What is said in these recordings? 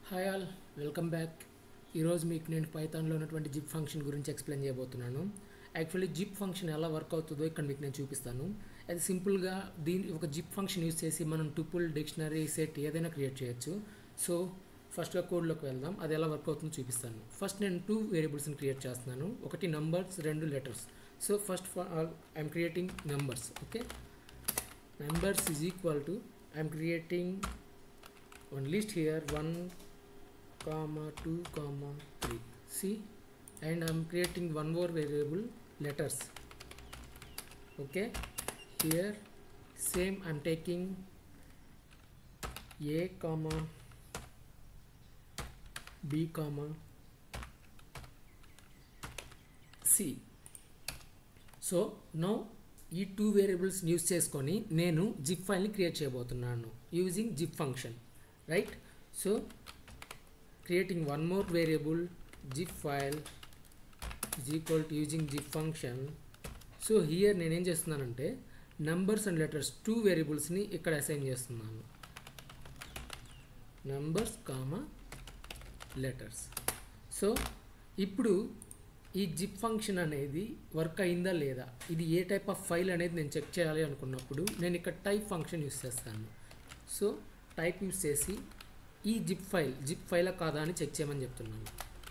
hi all welcome back ఈరోజు మీకు నేను పైథాన్లో ఉన్నటువంటి జిప్ ఫంక్షన్ గురించి ఎక్స్ప్లెయిన్ చేయబోతున్నాను యాక్చువల్లీ జిప్ ఫంక్షన్ ఎలా వర్క్ అవుతుందో ఇక్కడ మీకు నేను చూపిస్తాను అది సింపుల్గా దీని ఒక జిప్ ఫంక్షన్ యూజ్ చేసి మనం టుపుల్ డిక్షనరీ సెట్ ఏదైనా క్రియేట్ చేయొచ్చు సో ఫస్ట్గా కోడ్లోకి వెళ్దాం అది ఎలా వర్క్ అవుతుందో చూపిస్తాను ఫస్ట్ నేను టూ వేరియబుల్స్ని క్రియేట్ చేస్తున్నాను ఒకటి నంబర్స్ రెండు letters so first for all I'm creating numbers okay numbers is equal to I'm creating one list here 1 comma 2 comma 3 see and I'm creating one more variable letters okay here same I'm taking a comma b comma c so no ఈ two variables use చేసుకొని నేను zip ఫైల్ని create చేయబోతున్నాను using zip function right so creating one more variable zip file is equal to using zip function so here నేనేం చేస్తున్నానంటే numbers and letters two వేరియబుల్స్ని ఇక్కడ assign చేస్తున్నాను నంబర్స్ కామా లెటర్స్ సో ఇప్పుడు ఈ జిప్ ఫంక్షన్ అనేది work అయిందా లేదా ఇది ఏ టైప్ ఆఫ్ ఫైల్ అనేది నేను చెక్ చేయాలి అనుకున్నప్పుడు నేను ఇక్కడ టైప్ ఫంక్షన్ యూస్ చేస్తాను సో టైప్ యూస్ చేసి ఈ జిప్ ఫైల్ జిప్ ఫైలా కాదా అని చెక్ చేయమని చెప్తున్నాను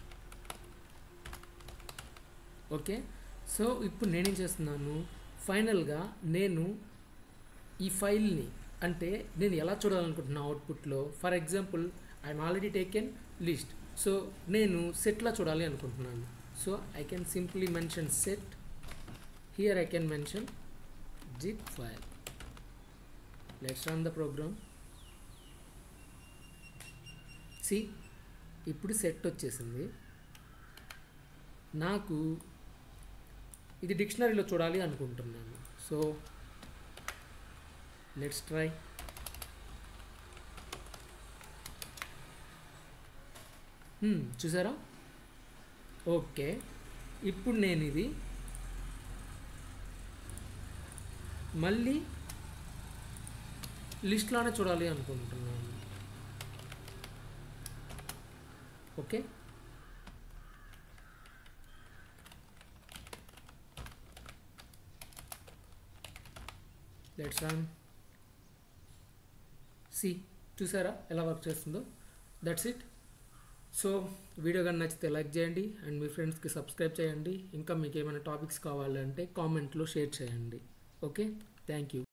ఓకే సో ఇప్పుడు నేనేం చేస్తున్నాను ఫైనల్గా నేను ఈ ఫైల్ని అంటే నేను ఎలా చూడాలనుకుంటున్నా అవుట్పుట్లో for example I'm already taken list so నేను సెట్లా చూడాలి అనుకుంటున్నాను so I can simply mention set here I can mention zip file let's run the program see ఇప్పుడు సెట్ వచ్చేసింది నాకు ఇది డిక్షనరీలో చూడాలి అనుకుంటున్నాను సో లెట్స్ ట్రై చూసారా ఓకే ఇప్పుడు నేను ఇది మళ్ళీ లిస్ట్లోనే చూడాలి అనుకుంటున్నాను ఓకే లెట్స్ రన్ సి చూసారా ఎలా వర్క్ చేస్తుందో దట్స్ ఇట్ సో వీడియో కానీ నచ్చితే లైక్ చేయండి అండ్ మీ ఫ్రెండ్స్కి సబ్స్క్రైబ్ చేయండి ఇంకా మీకు ఏమైనా టాపిక్స్ కావాలంటే కామెంట్లో షేర్ చేయండి ఓకే థ్యాంక్ యూ